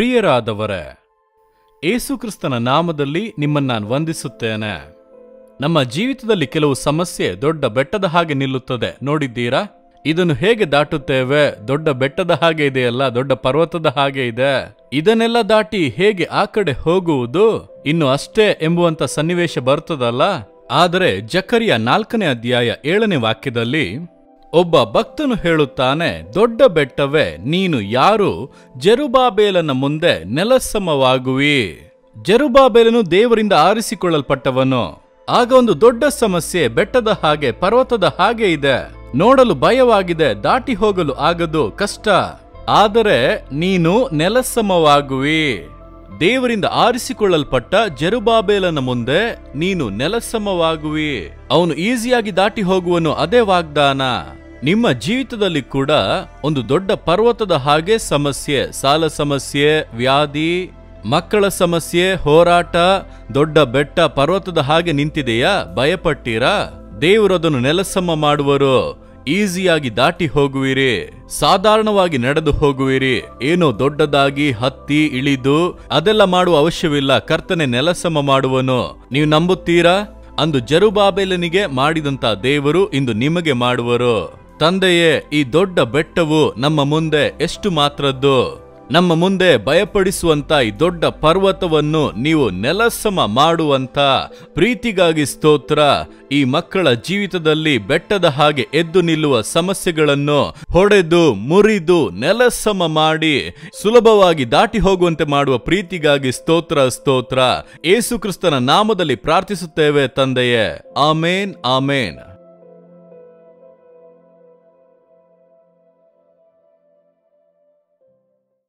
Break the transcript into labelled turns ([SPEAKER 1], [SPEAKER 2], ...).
[SPEAKER 1] ಪ್ರಿಯರಾದವರೇ ಏಸುಕ್ರಿಸ್ತನ ನಾಮದಲ್ಲಿ ನಿಮ್ಮನ್ನು ನಾನು ವಂದಿಸುತ್ತೇನೆ ನಮ್ಮ ಜೀವಿತದಲ್ಲಿ ಕೆಲವು ಸಮಸ್ಯೆ ದೊಡ್ಡ ಬೆಟ್ಟದ ಹಾಗೆ ನಿಲ್ಲುತ್ತದೆ ನೋಡಿದ್ದೀರಾ ಇದನ್ನು ಹೇಗೆ ದಾಟುತ್ತೇವೆ ದೊಡ್ಡ ಬೆಟ್ಟದ ಹಾಗೆ ಇದೆಯಲ್ಲ ದೊಡ್ಡ ಪರ್ವತದ ಹಾಗೆ ಇದೆ ಇದನ್ನೆಲ್ಲ ದಾಟಿ ಹೇಗೆ ಆ ಕಡೆ ಹೋಗುವುದು ಇನ್ನು ಅಷ್ಟೇ ಎಂಬುವಂತ ಸನ್ನಿವೇಶ ಬರ್ತದಲ್ಲ ಆದರೆ ಜಕರಿಯ ನಾಲ್ಕನೇ ಅಧ್ಯಾಯ ಏಳನೇ ವಾಕ್ಯದಲ್ಲಿ ಒಬ್ಬ ಭಕ್ತನು ಹೇಳುತ್ತಾನೆ ದೊಡ್ಡ ಬೆಟ್ಟವೇ ನೀನು ಯಾರು ಜೆರುಬಾಬೇಲನ ಮುಂದೆ ನೆಲಸಮವಾಗುವಿ ಜೆರುಬಾಬೇಲನು ದೇವರಿಂದ ಆರಿಸಿಕೊಳ್ಳಲ್ಪಟ್ಟವನು ಆಗ ಒಂದು ದೊಡ್ಡ ಸಮಸ್ಯೆ ಬೆಟ್ಟದ ಹಾಗೆ ಪರ್ವತದ ಹಾಗೆ ಇದೆ ನೋಡಲು ಭಯವಾಗಿದೆ ದಾಟಿ ಹೋಗಲು ಆಗದು ಕಷ್ಟ ಆದರೆ ನೀನು ನೆಲಸಮವಾಗುವಿ ದೇವರಿಂದ ಆರಿಸಿಕೊಳ್ಳಲ್ಪಟ್ಟ ಜೆರುಬಾಬೇಲನ ಮುಂದೆ ನೀನು ನೆಲಸಮವಾಗುವಿ ಅವನು ಈಸಿಯಾಗಿ ದಾಟಿ ಹೋಗುವನು ಅದೇ ವಾಗ್ದಾನ ನಿಮ್ಮ ಜೀವಿತದಲ್ಲಿ ಕೂಡ ಒಂದು ದೊಡ್ಡ ಪರ್ವತದ ಹಾಗೆ ಸಮಸ್ಯೆ ಸಾಲ ಸಮಸ್ಯೆ ವ್ಯಾಧಿ ಮಕ್ಕಳ ಸಮಸ್ಯೆ ಹೋರಾಟ ದೊಡ್ಡ ಬೆಟ್ಟ ಪರ್ವತದ ಹಾಗೆ ನಿಂತಿದೆಯಾ ಭಯಪಟ್ಟೀರಾ ದೇವರು ಅದನ್ನು ನೆಲಸಮ ಮಾಡುವರು ಈಸಿಯಾಗಿ ದಾಟಿ ಹೋಗುವಿರಿ ಸಾಧಾರಣವಾಗಿ ನಡೆದು ಹೋಗುವಿರಿ ಏನೋ ದೊಡ್ಡದಾಗಿ ಹತ್ತಿ ಇಳಿದು ಅದೆಲ್ಲ ಮಾಡುವ ಅವಶ್ಯವಿಲ್ಲ ಕರ್ತನೆ ನೆಲಸಮ ಮಾಡುವನು ನೀವು ನಂಬುತ್ತೀರಾ ಅಂದು ಜರುಬಾಬೆಲನಿಗೆ ಮಾಡಿದಂತ ದೇವರು ಇಂದು ನಿಮಗೆ ಮಾಡುವರು ತಂದೆಯೇ ಈ ದೊಡ್ಡ ಬೆಟ್ಟವು ನಮ್ಮ ಮುಂದೆ ಎಷ್ಟು ಮಾತ್ರದ್ದು ನಮ್ಮ ಮುಂದೆ ಭಯಪಡಿಸುವಂತ ಈ ದೊಡ್ಡ ಪರ್ವತವನ್ನು ನೀವು ನೆಲಸಮ ಮಾಡುವಂತ ಪ್ರೀತಿಗಾಗಿ ಸ್ತೋತ್ರ ಈ ಮಕ್ಕಳ ಜೀವಿತದಲ್ಲಿ ಬೆಟ್ಟದ ಹಾಗೆ ಎದ್ದು ನಿಲ್ಲುವ ಸಮಸ್ಯೆಗಳನ್ನು ಹೊಡೆದು ಮುರಿದು ನೆಲಸಮ ಮಾಡಿ ಸುಲಭವಾಗಿ ದಾಟಿ ಹೋಗುವಂತೆ ಮಾಡುವ ಪ್ರೀತಿಗಾಗಿ ಸ್ತೋತ್ರ ಸ್ತೋತ್ರ ಏಸು ಕ್ರಿಸ್ತನ ನಾಮದಲ್ಲಿ ಪ್ರಾರ್ಥಿಸುತ್ತೇವೆ ತಂದೆಯೇ ಆಮೇನ್ ಆಮೇನ್